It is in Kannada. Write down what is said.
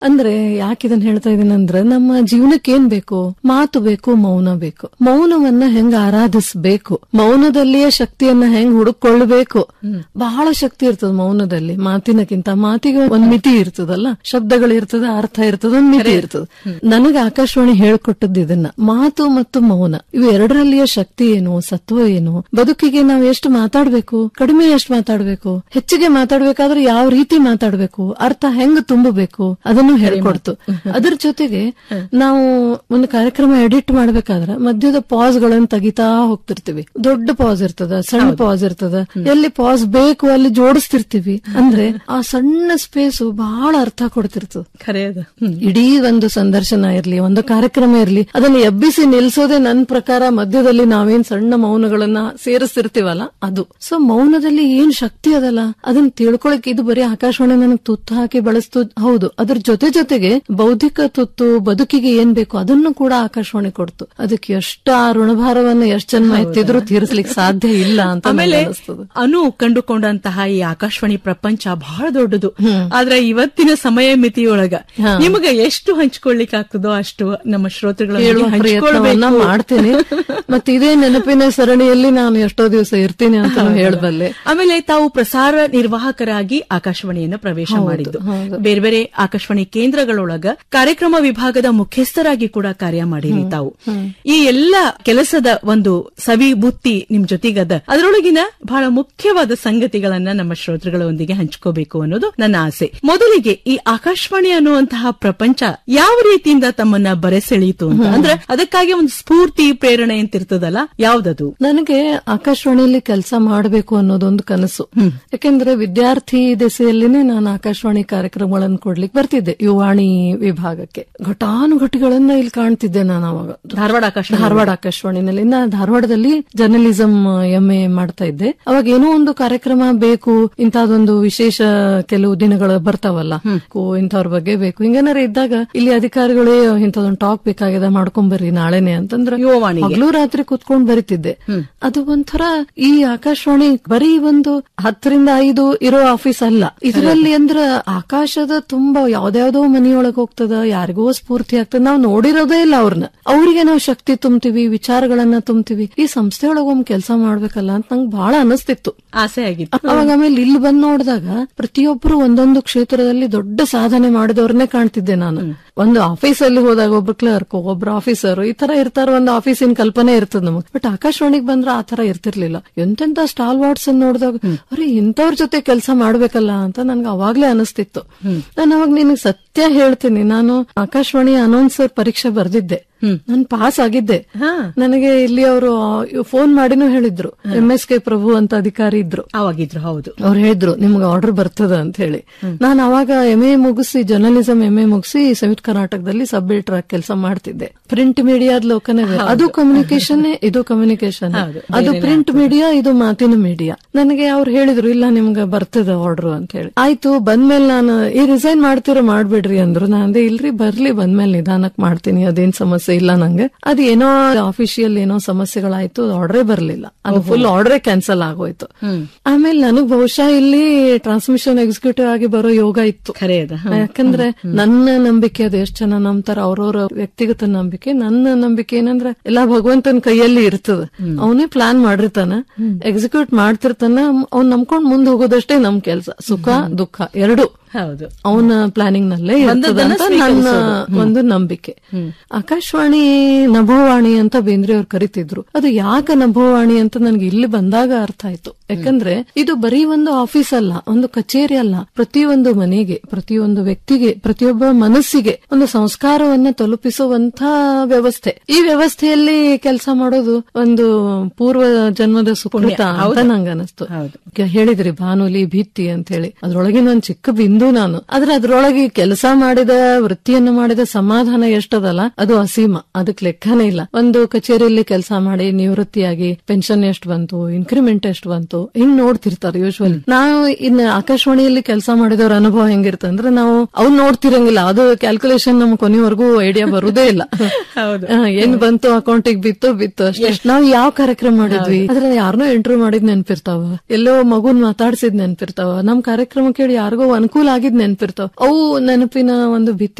ಅಂದ್ರೆ ಯಾಕೆ ಇದನ್ನ ಹೇಳ್ತಾ ಇದೀನಿ ಅಂದ್ರೆ ನಮ್ಮ ಜೀವನಕ್ಕೆ ಏನ್ ಬೇಕು ಮಾತು ಬೇಕು ಮೌನ ಬೇಕು ಮೌನವನ್ನ ಹೆಂಗ್ ಆರಾಧಿಸ್ಬೇಕು ಮೌನದಲ್ಲಿಯೇ ಶಕ್ತಿಯನ್ನ ಹೆಂಗ್ ಹುಡುಕೊಳ್ಳಬೇಕು ಬಹಳ ಶಕ್ತಿ ಇರ್ತದ ಮೌನದಲ್ಲಿ ಮಾತಿನಕ್ಕಿಂತ ಮಾತಿಗೆ ಒಂದ್ ಮಿತಿ ಇರ್ತದಲ್ಲ ಶಬ್ದಗಳು ಇರ್ತದ ಅರ್ಥ ಇರ್ತದ ಒಂದ್ ಮಿತಿ ಇರ್ತದ ನನಗೆ ಆಕಾಶವಾಣಿ ಹೇಳ್ಕೊಟ್ಟದ್ದು ಇದನ್ನ ಮಾತು ಮತ್ತು ಮೌನ ಇವು ಎರಡರಲ್ಲಿಯ ಶಕ್ತಿ ಏನು ಸತ್ವ ಏನು ಬದುಕಿಗೆ ನಾವು ಎಷ್ಟು ಮಾತಾಡ್ಬೇಕು ಕಡಿಮೆ ಎಷ್ಟು ಮಾತಾಡ್ಬೇಕು ಹೆಚ್ಚಿಗೆ ಮಾತಾಡ್ಬೇಕಾದ್ರೆ ಯಾವ ರೀತಿ ಮಾತಾಡ್ಬೇಕು ಅರ್ಥ ಹೆಂಗ್ ತುಂಬಬೇಕು ಅದನ್ನು ಹೇಳ್ಕೊಡ್ತು ಅದ್ರ ಜೊತೆಗೆ ನಾವು ಒಂದು ಕಾರ್ಯಕ್ರಮ ಎಡಿಟ್ ಮಾಡ್ಬೇಕಾದ್ರೆ ಮಧ್ಯದ ಪಾಸ್ ಗಳನ್ನ ತೆಗಿತಾ ಹೋಗ್ತಿರ್ತೀವಿ ದೊಡ್ಡ ಪಾಸ್ ಇರ್ತದ ಸಣ್ಣ ಪಾಸ್ ಇರ್ತದ ಎಲ್ಲಿ ಪಾಸ್ ಬೇಕು ಅಲ್ಲಿ ಜೋಡಿಸ್ತಿರ್ತೀವಿ ಅಂದ್ರೆ ಆ ಸಣ್ಣ ಸ್ಪೇಸ್ ಬಹಳ ಅರ್ಥ ಕೊಡ್ತಿರ್ತದ ಖರೆ ಅದ ಇಡೀ ಒಂದು ಸಂದರ್ಶನ ಇರ್ಲಿ ಒಂದು ಕಾರ್ಯಕ್ರಮ ಇರ್ಲಿ ಅದನ್ನ ಎಬ್ಬಿಸಿ ನಿಲ್ಸೋದೇ ನನ್ ಪ್ರಕಾರ ಮಧ್ಯದಲ್ಲಿ ನಾವೇನ್ ಸಣ್ಣ ಮೌನಗಳನ್ನ ಸೇರಿಸ್ತಿರ್ತೀವಲ್ಲ ಅದು ಸೊ ಮೌನದಲ್ಲಿ ಏನ್ ಶಕ್ತಿ ಅದಲ್ಲ ಅದನ್ನ ತಿಳ್ಕೊಳಕ್ ಇದು ಬರೀ ಆಕಾಶವಾಣಿ ನನಗೆ ತುತ್ತು ಹಾಕಿ ಬಳಸ್ತು ಹೌದು ಅದ್ರ ಜೊತೆ ಜೊತೆಗೆ ಬೌದ್ಧಿಕ ತುತ್ತು ಬದುಕಿಗೆ ಏನ್ ಬೇಕು ಅದನ್ನು ಕೂಡ ಆಕಾಶವಾಣಿ ಕೊಡ್ತು ಅದಕ್ಕೆ ಎಷ್ಟು ಆ ಋಣಭಾರವನ್ನ ಎಷ್ಟು ಜನ್ಮ ಎತ್ತಿದ್ರು ತೀರಿಸ್ಲಿಕ್ಕೆ ಸಾಧ್ಯ ಇಲ್ಲ ಅಂತ ಆಮೇಲೆ ನನಗೆ ಅನಿಸ್ತದೆ ಅನು ಕಂಡುಕೊಂಡಂತಹ ಈ ಆಕಾಶವಾಣಿ ಪ್ರಪಂಚ ಬಹಳ ದೊಡ್ಡದು ಆದ್ರೆ ಇವತ್ತಿನ ಸಮಯ ಮಿತಿಯೊಳಗ ನಿಮಗೆ ಎಷ್ಟು ಹಂಚ್ಕೊಳ್ಳಿಕ್ ಆಗ್ತದೋ ಅಷ್ಟು ನಮ್ಮ ಶ್ರೋತೃಗಳ ಹೇಳುವ ಪ್ರಯತ್ನವನ್ನ ಮಾಡ್ತೇನೆ ಮತ್ತೆ ಇದೇ ನೆನಪಿನ ಸರಣಿಯಲ್ಲಿ ನಾನು ಎಷ್ಟೋ ದಿವಸ ಇರ್ತೀನಿ ಅಂತ ಹೇಳಬಲ್ಲೆ ಆಮೇಲೆ ತಾವು ಪ್ರಸಾರ ನಿರ್ವಾಹಕರಾಗಿ ಆಕಾಶವಾಣಿಯನ್ನು ಪ್ರವೇಶ ಮಾಡಿದ್ದು ಬೇರೆ ಬೇರೆ ಆಕಾಶವಾಣಿ ಕೇಂದ್ರಗಳೊಳಗ ಕಾರ್ಯಕ್ರಮ ವಿಭಾಗದ ಮುಖ್ಯಸ್ಥರಾಗಿ ಕೂಡ ಕಾರ್ಯ ಮಾಡಿರಿ ತಾವು ಈ ಎಲ್ಲ ಕೆಲಸದ ಒಂದು ಸವಿ ಬುತ್ತಿ ನಿಮ್ ಜೊತೆಗದ ಅದರೊಳಗಿನ ಬಹಳ ಮುಖ್ಯವಾದ ಸಂಗತಿಗಳನ್ನ ನಮ್ಮ ಶ್ರೋತೃಗಳೊಂದಿಗೆ ಹಂಚ್ಕೋಬೇಕು ಅನ್ನೋದು ನನ್ನ ಆಸೆ ಮೊದಲಿಗೆ ಈ ಆಕಾಶವಾಣಿ ಅನ್ನುವಂತಹ ಪ್ರಪಂಚ ಯಾವ ರೀತಿಯಿಂದ ತಮ್ಮನ್ನ ಬರೆಸೆಳೀತು ಅಂತ ಅಂದ್ರೆ ಅದಕ್ಕಾಗಿ ಒಂದು ಸ್ಫೂರ್ತಿ ಪ್ರೇರಣೆ ಅಂತಿರ್ತದಲ್ಲ ಯಾವ್ದದು ನನಗೆ ಆಕಾಶವಾಣಿಯಲ್ಲಿ ಕೆಲಸ ಮಾಡಬೇಕು ಅನ್ನೋದೊಂದು ಕನಸು ಯಾಕೆಂದ್ರೆ ವಿದ್ಯಾರ್ಥಿ ದೆಸೆಯಲ್ಲಿನೇ ನಾನು ಆಕಾಶವಾಣಿ ಕಾರ್ಯಕ್ರಮಗಳನ್ನು ಕೊಡ್ಲಿಕ್ಕೆ ಬರ್ತಿದ್ದೆ ಯುವಾಣಿ ವಿಭಾಗಕ್ಕೆ ಘಟಾನುಘಟಿಗಳನ್ನ ಇಲ್ಲಿ ಕಾಣ್ತಿದ್ದೆ ನಾನು ಅವಾಗ ಧಾರವಾಡ ಆಕಾಶವಾಣಿ ಧಾರವಾಡ ಆಕಾಶವಾಣಿನಲ್ಲಿ ನಾ ಧಾರವಾಡದಲ್ಲಿ ಜರ್ನಲಿಸಂ ಎಂ ಎ ಮಾಡ್ತಾ ಇದ್ದೆ ಅವಾಗ ಏನೋ ಒಂದು ಕಾರ್ಯಕ್ರಮ ಬೇಕು ಇಂತಹದೊಂದು ವಿಶೇಷ ಕೆಲವು ದಿನಗಳು ಬರ್ತಾವಲ್ಲ ಕೋ ಇಂಥವ್ರ ಬಗ್ಗೆ ಬೇಕು ಹಿಂಗೇನಾರ ಇದ್ದಾಗ ಇಲ್ಲಿ ಅಧಿಕಾರಿಗಳೇ ಇಂಥದೊಂದು ಟಾಕ್ ಬೇಕಾಗಿದೆ ಮಾಡ್ಕೊಂಬರ್ರಿ ನಾಳೆನೆ ಅಂತಂದ್ರೆ ಯುವವಾಣಿಗೆ. ಹಗಲು ರಾತ್ರಿ ಕುತ್ಕೊಂಡ್ ಬರಿತಿದ್ದೆ ಅದು ಒಂಥರ ಈ ಆಕಾಶವಾಣಿ ಬರೀ ಒಂದು ಹತ್ತರಿಂದ ಐದು ಇರೋ ಆಫೀಸ್ ಅಲ್ಲ ಇದರಲ್ಲಿ ಅಂದ್ರ ಆಕಾಶದ ತುಂಬಾ ಯಾವ್ದ್ಯಾವ್ದೋ ಮನೆಯೊಳಗ್ ಹೋಗ್ತದ ಯಾರಿಗೋ ಸ್ಫೂರ್ತಿ ಆಗ್ತದ ನಾವು ನೋಡಿರೋದೇ ಇಲ್ಲ ಅವ್ರನ್ನ ಅವ್ರಿಗೆ ನಾವು ಶಕ್ತಿ ತುಂಬ್ತೀವಿ ವಿಚಾರಗಳನ್ನ ತುಂಬ್ತೀವಿ ಈ ಸಂಸ್ಥೆಯೊಳಗ ಒಮ್ಮೆ ಕೆಲಸ ಮಾಡ್ಬೇಕಲ್ಲ ಅಂತ ನಂಗೆ ಬಹಳ ಅನಿಸ್ತಿತ್ತು ಆಸೆ ಆಗಿತ್ತು ಅವಾಗ ಆಮೇಲೆ ಇಲ್ಲಿ ಬಂದ್ ನೋಡಿದಾಗ ಪ್ರತಿಯೊಬ್ಬರು ಒಂದೊಂದು ಕ್ಷೇತ್ರದಲ್ಲಿ ದೊಡ್ಡ ಸಾಧನೆ ಮಾಡಿದವ್ರನ್ನೇ ಕಾಣ್ತಿದ್ದೆ ನಾನು ಒಂದು ಆಫೀಸ್ ಅಲ್ಲಿ ಹೋದಾಗ ಒಬ್ರು ಕ್ಲರ್ಕ್ ಒಬ್ರು ಆಫೀಸರ್ ಈ ತರ ಇರ್ತಾರ ಒಂದು ಆಫೀಸಿನ ಕಲ್ಪನೆ ಇರ್ತದ ನಮಗೆ ಬಟ್ ಆಕಾಶವಾಣಿಗೆ ಬಂದ್ರೆ ಆ ತರ ಇರ್ತಿರ್ಲಿಲ್ಲ ಎಂತೆಂತ ಸ್ಟಾಲ್ ವಾರ್ಡ್ಸ್ ನೋಡಿದಾಗ ಅರೆ ಇಂಥವ್ರ ಜೊತೆ ಕೆಲಸ ಮಾಡ್ಬೇಕಲ್ಲ ಅಂತ ನನ್ಗೆ ಅವಾಗ್ಲೇ ಅನಿಸ್ತಿತ್ತು ನಾನು ಅವಾಗ ನಿನಗೆ ಸತ್ಯ ಹೇಳ್ತೀನಿ ನಾನು ಆಕಾಶವಾಣಿ ಅನೌನ್ಸರ್ ಪರೀಕ್ಷೆ ಬರ್ದಿದ್ದೆ ನಾನು ಪಾಸ್ ಆಗಿದ್ದೆ ನನಗೆ ಇಲ್ಲಿ ಅವರು ಫೋನ್ ಮಾಡಿನೂ ಹೇಳಿದ್ರು ಎಂ ಎಸ್ ಕೆ ಪ್ರಭು ಅಂತ ಅಧಿಕಾರಿ ಇದ್ರು ಅವಾಗಿದ್ರು ಹೌದು ಅವ್ರು ಹೇಳಿದ್ರು ನಿಮ್ಗೆ ಆರ್ಡರ್ ಬರ್ತದ ಅಂತ ಹೇಳಿ ನಾನು ಅವಾಗ ಎಂ ಎ ಮುಗಿಸಿ ಜರ್ನಲಿಸಂ ಎಂ ಎ ಮುಗಿಸಿ ಸಂಯುಕ್ತ ಕರ್ನಾಟಕದಲ್ಲಿ ಸಬ್ ಎಡಿಟರ್ ಆಗಿ ಕೆಲಸ ಮಾಡ್ತಿದ್ದೆ ಪ್ರಿಂಟ್ ಮೀಡಿಯಾದ ಲೋಕನೇ ಬೇರೆ. ಅದು ಕಮ್ಯುನಿಕೇಶನ್ ಇದು ಕಮ್ಯುನಿಕೇಶನ್ ಅದು ಪ್ರಿಂಟ್ ಮೀಡಿಯಾ ಇದು ಮಾತಿನ ಮೀಡಿಯಾ ನನಗೆ ಅವ್ರು ಹೇಳಿದ್ರು ಇಲ್ಲ ನಿಮ್ಗೆ ಬರ್ತದ ಆರ್ಡರ್ ಅಂತ ಹೇಳಿ ಆಯ್ತು ಬಂದ್ಮೇಲೆ ನಾನು ಈ ರಿಸೈನ್ ಮಾಡ್ತಿರೋ ಮಾಡ್ಬಿಡ್ರಿ ಅಂದ್ರು ನಾನು ಅಂದೆ ಇಲ್ರಿ ಬರ್ಲಿ ಬಂದ್ಮೇಲೆ ನಿಧಾನಕ್ ಮಾಡ್ತೀನಿ ಅದೇನ್ ಸಮಸ್ಯೆ ಇಲ್ಲ ನಂಗೆ ಅದು ಏನೋ ಅಫಿಷಿಯಲ್ ಏನೋ ಸಮಸ್ಯೆಗಳಾಯ್ತು ಆರ್ಡರೇ ಬರ್ಲಿಲ್ಲ ಅದು ಫುಲ್ ಆರ್ಡರೇ ಕ್ಯಾನ್ಸಲ್ ಆಗೋಯ್ತು ಆಮೇಲೆ ನನಗ್ ಬಹುಶಃ ಇಲ್ಲಿ ಟ್ರಾನ್ಸ್ಮಿಷನ್ ಎಕ್ಸಿಕ್ಯೂಟಿವ್ ಆಗಿ ಬರೋ ಯೋಗ ಇತ್ತು ಖರೆ ಅದ ಯಾಕಂದ್ರೆ ನನ್ನ ನಂಬಿಕೆ ಅದು ಎಷ್ಟು ಜನ ನಂಬ್ತಾರ ಅವ್ರವ್ರ ವ್ಯಕ್ತಿಗತ ನಂಬಿಕೆ ನನ್ನ ನಂಬಿಕೆ ಏನಂದ್ರೆ ಎಲ್ಲಾ ಭಗವಂತನ ಕೈಯಲ್ಲಿ ಇರ್ತದ ಅವನೇ ಪ್ಲಾನ್ ಮಾಡಿರ್ತಾನ ಎಕ್ಸಿಕ್ಯೂಟ್ ಮಾಡ್ತಿರ್ತಾನ ಅವ್ನ್ ನಂಬ್ಕೊಂಡ್ ಮುಂದ್ ಹೋಗೋದಷ್ಟೇ ನಮ್ ಕೆಲ್ಸ ಸುಖ ದುಃಖ ಎರಡು ಹೌದು ಅವನ ಪ್ಲಾನಿಂಗ್ ನಲ್ಲೇ ಇರ್ತದೆ ಅಂತ ನನ್ನ ಒಂದು ನಂಬಿಕೆ ಆಕಾಶವಾಣಿ ನಭೋವಾಣಿ ಅಂತ ಬೇಂದ್ರೆ ಅವ್ರು ಕರಿತಿದ್ರು ಅದು ಯಾಕೆ ನಭೋವಾಣಿ ಅಂತ ನನ್ಗೆ ಇಲ್ಲಿ ಬಂದಾಗ ಅರ್ಥ ಆಯ್ತು ಯಾಕಂದ್ರೆ ಇದು ಬರೀ ಒಂದು ಆಫೀಸ್ ಅಲ್ಲ ಒಂದು ಕಚೇರಿ ಅಲ್ಲ ಪ್ರತಿಯೊಂದು ಮನೆಗೆ ಪ್ರತಿಯೊಂದು ವ್ಯಕ್ತಿಗೆ ಪ್ರತಿಯೊಬ್ಬ ಮನಸ್ಸಿಗೆ ಒಂದು ಸಂಸ್ಕಾರವನ್ನ ತಲುಪಿಸುವಂತ ವ್ಯವಸ್ಥೆ ಈ ವ್ಯವಸ್ಥೆಯಲ್ಲಿ ಕೆಲಸ ಮಾಡೋದು ಒಂದು ಪೂರ್ವ ಜನ್ಮದ ಸುಕೃತ ಅಂತ ನಂಗೆ ಅನಿಸ್ತು ಈಗ ಹೇಳಿದ್ರಿ ಭಾನುಲಿ ಭಿತ್ತಿ ಅಂತ ಹೇಳಿ ಅದ್ರೊಳಗಿನ ಒಂದ್ ಚಿಕ್ಕ ಬಿಂದು ನಾನು ಆದ್ರೆ ಅದ್ರೊಳಗೆ ಕೆಲಸ ಮಾಡಿದ ವೃತ್ತಿಯನ್ನು ಮಾಡಿದ ಸಮಾಧಾನ ಎಷ್ಟದಲ್ಲ ಅದು ಅಸೀಮ ಅದಕ್ಕೆ ಲೆಕ್ಕನೇ ಇಲ್ಲ ಒಂದು ಕಚೇರಿಯಲ್ಲಿ ಕೆಲಸ ಮಾಡಿ ನಿವೃತ್ತಿಯಾಗಿ ಪೆನ್ಷನ್ ಎಷ್ಟು ಬಂತು ಇನ್ಕ್ರಿಮೆಂಟ್ ಎಷ್ಟು ಬಂತು ಹಿಂಗ್ ನೋಡ್ತಿರ್ತಾರೆ ಯೂಶ್ವಲಿ ನಾವು ಇನ್ನು ಆಕಾಶವಾಣಿಯಲ್ಲಿ ಕೆಲಸ ಮಾಡಿದವ್ರ ಅನುಭವ ಹೆಂಗಿರುತ್ತೆ ಅಂದ್ರೆ ನಾವು ಅವ್ನ್ ನೋಡ್ತಿರಂಗಿಲ್ಲ ಅದು ಕ್ಯಾಲ್ಕುಲೇಷನ್ ನಮ್ ಕೊನೆವರೆಗೂ ಐಡಿಯಾ ಬರುದೇ ಇಲ್ಲ ಹೌದು. ಆ, ಏನ್ ಬಂತು ಅಕೌಂಟಿಗೆ ಬಿತ್ತು ಬಿತ್ತು ಅಷ್ಟೇ ನಾವ್ ಯಾವ ಕಾರ್ಯಕ್ರಮ ಮಾಡಿದ್ವಿ ಅದ್ರ ಯಾರನ್ನೋ ಎಂಟ್ರಿ ಮಾಡಿದ್ ನೆನ್ಪಿರ್ತಾವ ಎಲ್ಲೋ ಮಗುನ್ ಮಾತಾಡ್ಸಿದ್ ನೆನ್ಪಿರ್ತಾವ ನಮ್ ಕಾರ್ಯಕ್ರಮ ಕೇಳಿ ಯಾರಿಗೋ ಅನುಕೂಲ ಆಗಿದ್ ನೆನ್ಪಿರ್ತಾವ ಅವು ನೆನಪಿನ ಒಂದು ಭಿತ್ತಿ